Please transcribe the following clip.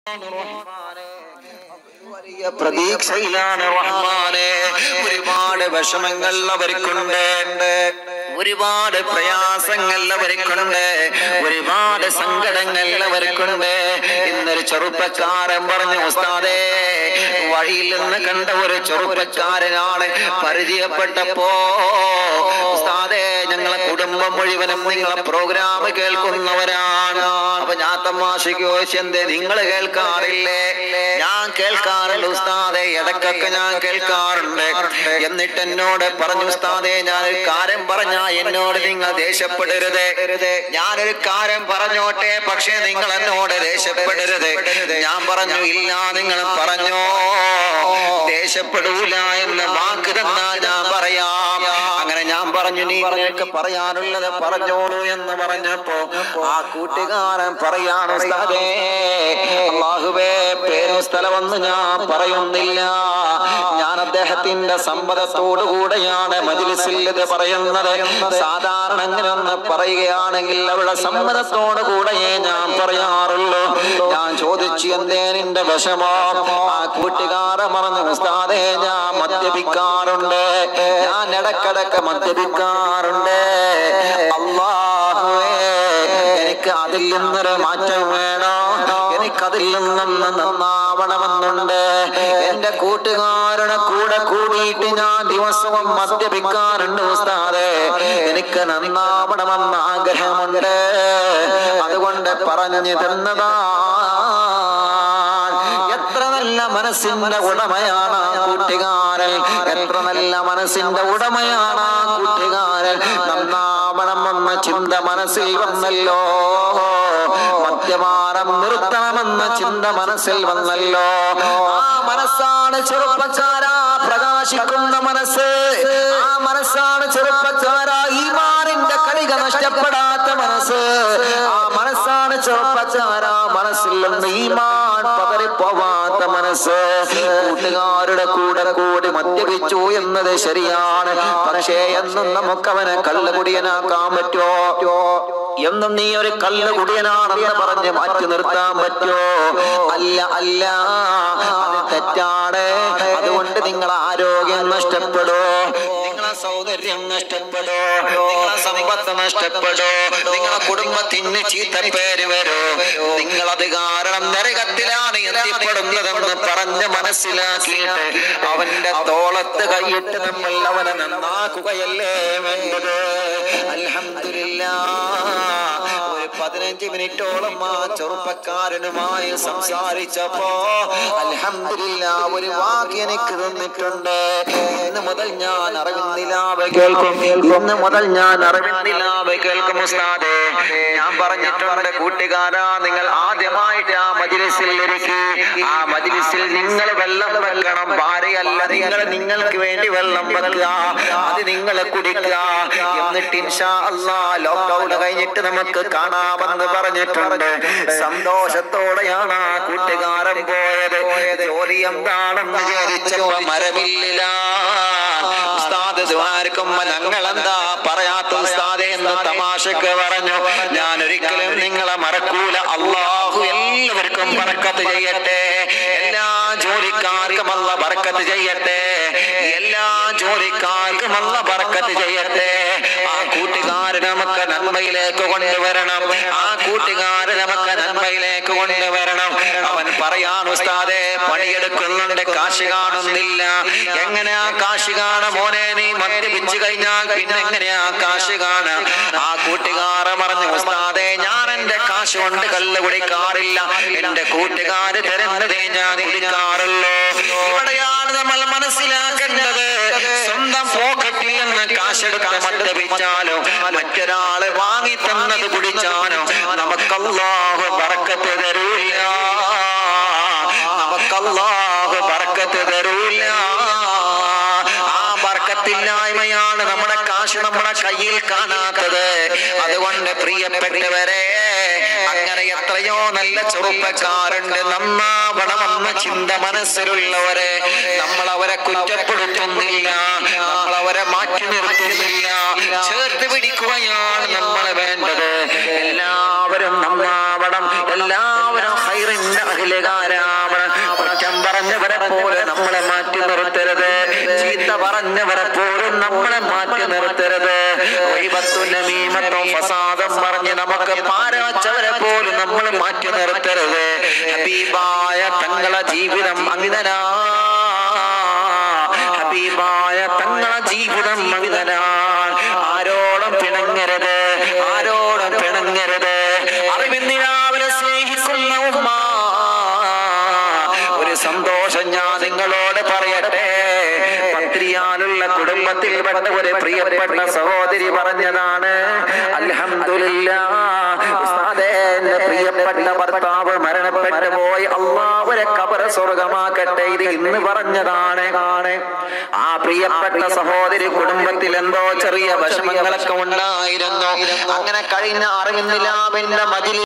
വലിയ പ്രതീക്ഷയിലാണ് റഹ്മാനെ ഒരുപാട് വിഷമങ്ങൾ അവർക്കുണ്ട് ഒരുപാട് പ്രയാസങ്ങൾ അവർക്കുണ്ട് ഒരുപാട് സങ്കടങ്ങൾ അവർക്കുണ്ട് ഇന്നൊരു ചെറുപ്പക്കാരൻ പറഞ്ഞു ഉസ്താദേ വഴിയിൽ നിന്ന് കണ്ട ഒരു ചെറുപ്പക്കാരനാണ് പരിചയപ്പെട്ടപ്പോ ഉസ്താദേ ഞങ്ങളെ കുടുംബം മുഴുവനും നിങ്ങളെ പ്രോഗ്രാം കേൾക്കുന്നവരാണ് അപ്പൊ ഞാൻ തമാശയ്ക്ക് ചോദിച്ചു എന്തേ നിങ്ങൾ കേൾക്കാറില്ലേ ഞാൻ കേൾക്കാറുണ്ട് ഉസ്താദെ ഇടക്കൊക്കെ ഞാൻ കേൾക്കാറുണ്ട് എന്നിട്ട് എന്നോട് പറഞ്ഞു ഉസ്താദെ ഞാനൊരു കാര്യം പറഞ്ഞാ എന്നോട് നിങ്ങൾ ദേഷ്യപ്പെടരുത് ഞാനൊരു കാര്യം പറഞ്ഞോട്ടെ പക്ഷേ നിങ്ങൾ എന്നോട് ദേഷ്യപ്പെടരുത് ഞാൻ പറഞ്ഞു ഇല്ല നിങ്ങൾ പറഞ്ഞോ ദേഷ്യപ്പെടൂല എന്ന് വാക്ക് തന്നാ ഞാൻ പറയാം അങ്ങനെ ഞാൻ പറഞ്ഞു നീ നിനക്ക് പറയാനുള്ളത് പറഞ്ഞോളൂ എന്ന് പറഞ്ഞപ്പോ ആ കൂട്ടുകാരൻ പറയാണ് ഉസ്താദേ അള്ളാഹുവേ പേരും സ്ഥലമൊന്നും ഞാൻ പറയുന്നില്ല ഞാൻ അദ്ദേഹത്തിന്റെ സമ്മതത്തോടു കൂടെയാണ് മജിലിസിൽ ഇത് പറയുന്നത് സാധാരണ അങ്ങനെ ഒന്ന് പറയുകയാണെങ്കിൽ അവിടെ സമ്മതത്തോടു കൂടെയേ ഞാൻ പറയാറുള്ളൂ ഞാൻ ചോദിച്ചു എന്തേ നിന്റെ വിഷമോ ആ കൂട്ടുകാരൻ പറഞ്ഞു ഉസ്താദേ ഞാൻ മദ്യപിക്കാറുണ്ട് ഞാൻ ഇടക്കിടക്ക് മദ്യപിക്കാറുണ്ട് അള്ളാഹുവേ എനിക്ക് അതിൽ നിന്നൊരു മാറ്റം വേണോ എനിക്കതിൽ നിന്നൊന്ന് നന്നാവണമെന്നുണ്ട് എന്റെ കൂട്ടുകാരുടെ കൂടെ കൂടിയിട്ട് ഞാൻ ദിവസവും മദ്യപിക്കാറുണ്ട് ഉസ്താദേ എനിക്ക് നന്നാവണമെന്ന് ആഗ്രഹമുണ്ട് അതുകൊണ്ട് പറഞ്ഞു തന്നതാ എത്ര നല്ല മനസ്സിന്റെ ഉടമയാണ് ആ കൂട്ടുകാരൻ എത്ര നല്ല മനസ്സിന്റെ ഉടമയാണ് ആ കൂട്ടുകാരൻ നന്നാവണമെന്ന ചിന്ത മനസ്സിൽ വന്നല്ലോ മദ്യപാനം നിർത്തണമെന്ന ചിന്ത മനസ്സിൽ വന്നല്ലോ ആ മനസ്സാണ് ചെറുപ്പക്കാരാ പ്രകാശിക്കുന്ന മനസ്സ് ആ മനസ്സാണ് ചെറുപ്പക്കാരാ ഈമാനിന്റെ കളിക നഷ്ടപ്പെടാത്ത മനസ്സ് ആ മനസ്സാണ് ചെറുപ്പക്കാരാ മനസ്സിൽ നിന്ന് ഈമാൻ പതറിപ്പോവാത്ത മനസ്സ് കൂട്ടുകാരുടെ കൂടെ കൂടി മദ്യപിച്ചു എന്നത് ശരിയാണ് പക്ഷേ എന്നും നമുക്ക് അവനെ കള്ളുകുടിയനാക്കാൻ പറ്റുമോ എന്നും നീ ഒരു കള്ളുകുടിയനാണെന്ന് പറഞ്ഞ് മാറ്റി നിർത്താൻ പറ്റുമോ അല്ല അല്ല അത് തെറ്റാണ് അതുകൊണ്ട് നിങ്ങൾ ആരോഗ്യം നഷ്ടപ്പെടോ നിങ്ങളെ സൗന്ദര്യം നഷ്ടപ്പെടോ നിങ്ങളെ സമ്പത്ത് നഷ്ടപ്പെടോ നിങ്ങളെ കുടുംബത്തിന് ചീത്തപ്പേര് വരോ നിങ്ങൾ അത് കാരണം നരകത്തിലാണ് എത്തിപ്പെടുന്നതെന്ന് പറഞ്ഞ് മനസ്സിലാക്കിയിട്ട് അവന്റെ തോളത്ത് കൈയിട്ട് നമ്മൾ അവനെ നന്നാക്കുകയല്ലേ വേണ്ടത് അൽഹംദുലില്ലാ ഒരു പതിനഞ്ച് മിനിറ്റോളം ആ ചെറുപ്പക്കാരനുമായി സംസാരിച്ചപ്പോ അൽഹംദുലില്ലാ ഒരു വാക്ക് എനിക്ക് തന്നിട്ടുണ്ട് ഇന്ന് മുതൽ ഞാൻ അറിവിന്നിലാവ് കേൾക്കും ഇന്ന് മുതൽ ഞാൻ അറിവിന്നിലാവ് കേൾക്കും ഉസ്താദേ ഞാൻ പറഞ്ഞിട്ടുണ്ട് കൂട്ടുകാരാ നിങ്ങൾ ആദ്യമായിട്ട് ആ മജിലിസിൽ ഇരിക്കും ആ മജിലിസിൽ നിങ്ങൾ വെള്ളം വെക്കണം ഭാര്യയല്ല നിങ്ങൾ നിങ്ങൾക്ക് വേണ്ടി വെള്ളം വെക്കുക അത് നിങ്ങൾ കുടിക്കുക എന്നിട്ട് ഇൻഷാ അല്ലാ ലോക്ക്ഡൌൺ കഴിഞ്ഞിട്ട് നമുക്ക് കാണാമെന്ന് പറഞ്ഞിട്ടുണ്ട് സന്തോഷത്തോടെയാണ് ആ കൂട്ടുകാരൻ പോയത് ജോലി എന്താണെന്ന് വിചാരിച്ചപ്പോ മരമില്ല ഉസ്താദ് ദ്വാരക്കുമ്പോ ഞങ്ങൾ എന്താ പറയാത്ത ഉസ്താദെ എന്ന് തമാശക്ക് പറഞ്ഞു ഞാൻ ഒരിക്കലും നിങ്ങളെ മറക്കൂല അള്ളാഹു എല്ലാവർക്കും ബർക്കത്ത് ചെയ്യട്ടെ എല്ലാ ജോലിക്കാർക്കും അല്ല ബർക്കത്ത് ചെയ്യട്ടെ എല്ലാ ജോലിക്കാർക്കും അല്ല ബർക്കത്ത് ചെയ്യട്ടെ ആ കൂട്ടുകാരൻ നമുക്ക് നന്മയിലേക്ക് കൊണ്ടുവരണം ആ കൂട്ടുകാരൻ നമുക്ക് നന്മയിലേക്ക് കൊണ്ടുവരണം അവൻ പറയാൻ ഉസ്താദെ പണിയെടുക്കുന്നുണ്ട് കാശ് കാണുന്നില്ല എങ്ങനെയാ കാശ് കാണ മോനെ നീ മദ്യപിച്ചു കഴിഞ്ഞാൽ പിന്നെ എങ്ങനെയാ കാശ് കാണ ആ കൂട്ടുകാര പറഞ്ഞു ഉസ്താദെ ഞാൻ എന്റെ കാശ് കൊണ്ട് കല്ല് കുടിക്കാറില്ല എന്റെ കൂട്ടുകാര് തരുന്നതേ ഞാൻ കുടിക്കാറുള്ളൂ ഇവിടെയാണ് നമ്മൾ മനസ്സിലാക്കേണ്ടത് സ്വന്തം പോക്കറ്റിൽ നിന്ന് കാശെടുത്ത് മദ്യപിച്ചാലോ മറ്റൊരാള് വാങ്ങി തന്നത് കുടിച്ചാലോ നമുക്കല്ലാഹു ബറക്കത്ത് തരൂല്ല നമുക്കല്ലാഹു ബറക്കത്ത് തരൂല്ല ആ ബർക്കത്തില്ലായ്മയാണ് നമ്മുടെ കാശ് നമ്മുടെ കയ്യിൽ കാണാത്തത് അതുകൊണ്ട് പ്രിയപ്പെട്ടവരെ അങ്ങനെ എത്രയോ നല്ല ചെറുപ്പക്കാരുണ്ട് നന്നാവണമെന്ന ചിന്ത മനസ്സിലുള്ളവരെ നമ്മൾ അവരെ കുറ്റപ്പെടുത്തുന്നില്ല നമ്മൾ അവരെ മാറ്റി നിർത്തുന്നില്ല ചേർത്ത് പിടിക്കുകയാണ് നമ്മൾ വേണ്ടത് എല്ലാവരും നന്നാവണം എല്ലാവരും ഹൈറ് വസ്തുവിന്റെ അഖിലകാരാവണം കുറ്റം പറഞ്ഞവരെ പോലെ നമ്മളെ മാറ്റി നിർത്തരുത് ചീത്ത പറഞ്ഞവരെ പോലും നമ്മളെ മാറ്റി നിർത്തരുത് വൈബത്തും നമീമത്തും ഫസാദം പറഞ്ഞ് നമുക്ക് പാരാച്ചവരെ പോലും നമ്മൾ മാറ്റി നിർത്തരുത് ഹബീബായ തങ്ങളെ ജീവിതം അങ്ങനാ ഹബീബായ തങ്ങളെ ജീവിതം അങ്ങനാ ആരോടും പിണങ്ങരുത് ആരോടും പിണങ്ങരുത് അറിവിന്ദിനാവിനെ സ്നേഹിക്കുന്ന ഉമ്മ ഒരു സന്തോഷം ഞാൻ നിങ്ങളോട് പറയട്ടെ പത്രിയാലുള്ള കുടുംബത്തിൽപ്പെട്ട ഒരു പ്രിയപ്പെട്ട സഹോദരി പറഞ്ഞതാണ് അൽഹംദുലില്ല ഉസ്താദേ എന്റെ പ്രിയപ്പെട്ട ഭർത്താവ് മരണപ്പെട്ടു പോയി അള്ളാഹുരെ കബറ സ്വർഗമാക്കട്ടെ ഇത് ഇന്ന് പറഞ്ഞതാണ് ആ പ്രിയപ്പെട്ട സഹോദരി കുടുംബത്തിൽ എന്തോ ചെറിയ വിഷമങ്ങളൊക്കെ ഉണ്ടായിരുന്നു അങ്ങനെ കഴിഞ്ഞ അറിവിന്ദിലാവിന്റെ മജിലി